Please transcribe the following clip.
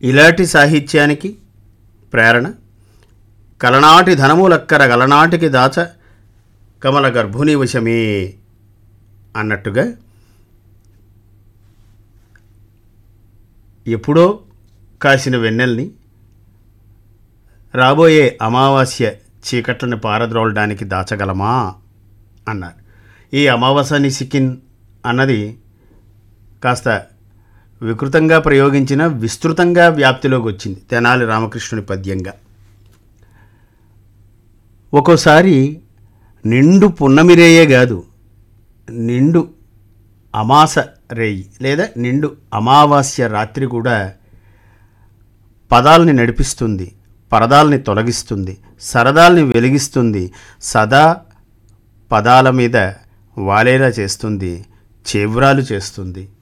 ఇలాంటి సాహిత్యానికి ప్రేరణ కలనాటి ధనములక్కర గలనాటికి దాచ కమల గర్భుని వశమే అన్నట్టుగా ఎప్పుడో కాసిన వెన్నెల్ని రాబోయే అమావాస్య చీకట్లను పారద్రోలడానికి దాచగలమా అన్నారు ఈ అమావాస్య నిసికిన్ అన్నది కాస్త వికృతంగా ప్రయోగించిన విస్తృతంగా వ్యాప్తిలోకి వచ్చింది తెనాలి రామకృష్ణుని పద్యంగా ఒక్కోసారి నిండు పున్నమిరేయే కాదు నిండు అమాస రేయి లేదా నిండు అమావాస్య రాత్రి కూడా పదాల్ని నడిపిస్తుంది పరదాల్ని తొలగిస్తుంది సరదాల్ని వెలిగిస్తుంది సదా పదాల మీద వాలేలా చేస్తుంది చేవ్రాలు చేస్తుంది